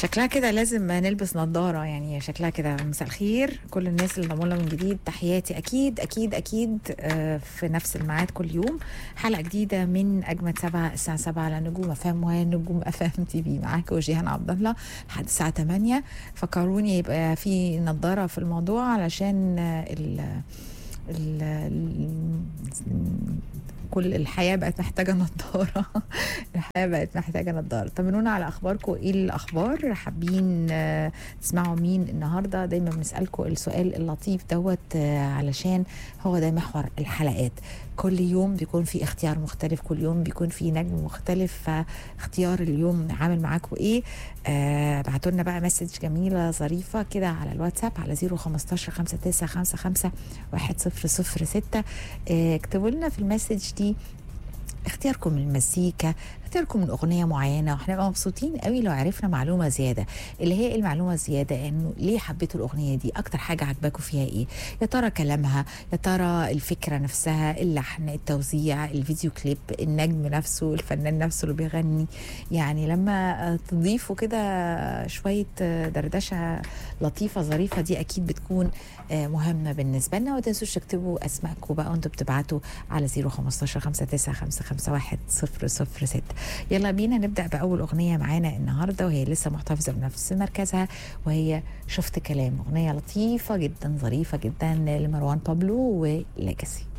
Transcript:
شكلها كده لازم نلبس نظارة يعني شكلها كده مساء الخير كل الناس اللي انضموا لنا من جديد تحياتي أكيد أكيد أكيد آه، في نفس الميعاد كل يوم حلقة جديدة من أجمد سبعة الساعة سبعة على نجوم أفهم ونجوم أفهم تي في معاك وجيهان عبد الله لحد الساعة 8 فكروني يبقى في نظارة في الموضوع علشان آه، ال ال ال- كل الحياه بقت محتاجه نظاره الحياه بقت محتاجه نظاره طمنونا على اخباركم ايه الاخبار حابين آه، تسمعوا مين النهارده دايما بنسالكم السؤال اللطيف دوت آه، علشان هو ده محور الحلقات كل يوم بيكون في اختيار مختلف كل يوم بيكون في نجم مختلف فاختيار اليوم عامل معاكم ايه آه ابعتوا لنا بقى مسج جميله ظريفه كده على الواتساب على 015 5955 1006 آه اكتبوا لنا في المسج دي اختياركم من المزيكا اختياركم من اغنيه معينه وهنبقى مبسوطين قوي لو عرفنا معلومه زياده اللي هي المعلومه الزياده انه ليه حبيتوا الاغنيه دي اكتر حاجه عجباكم فيها ايه يا ترى كلامها يا ترى الفكره نفسها اللحن التوزيع الفيديو كليب النجم نفسه الفنان نفسه اللي بيغني يعني لما آه، تضيفوا كده شويه آه، دردشه لطيفه ظريفه دي اكيد بتكون آه، مهمه بالنسبه لنا وما تنسوش تكتبوا اسمائكم بقى وانتوا بتبعتوا على 015 5955 1006 يلا بينا نبدا باول اغنيه معانا النهارده وهي لسه محتفظه بنفس مركزها وهي شفت كلام اغنيه لطيفه جدا ظريفه جدا لمروان بابلو وليجاسي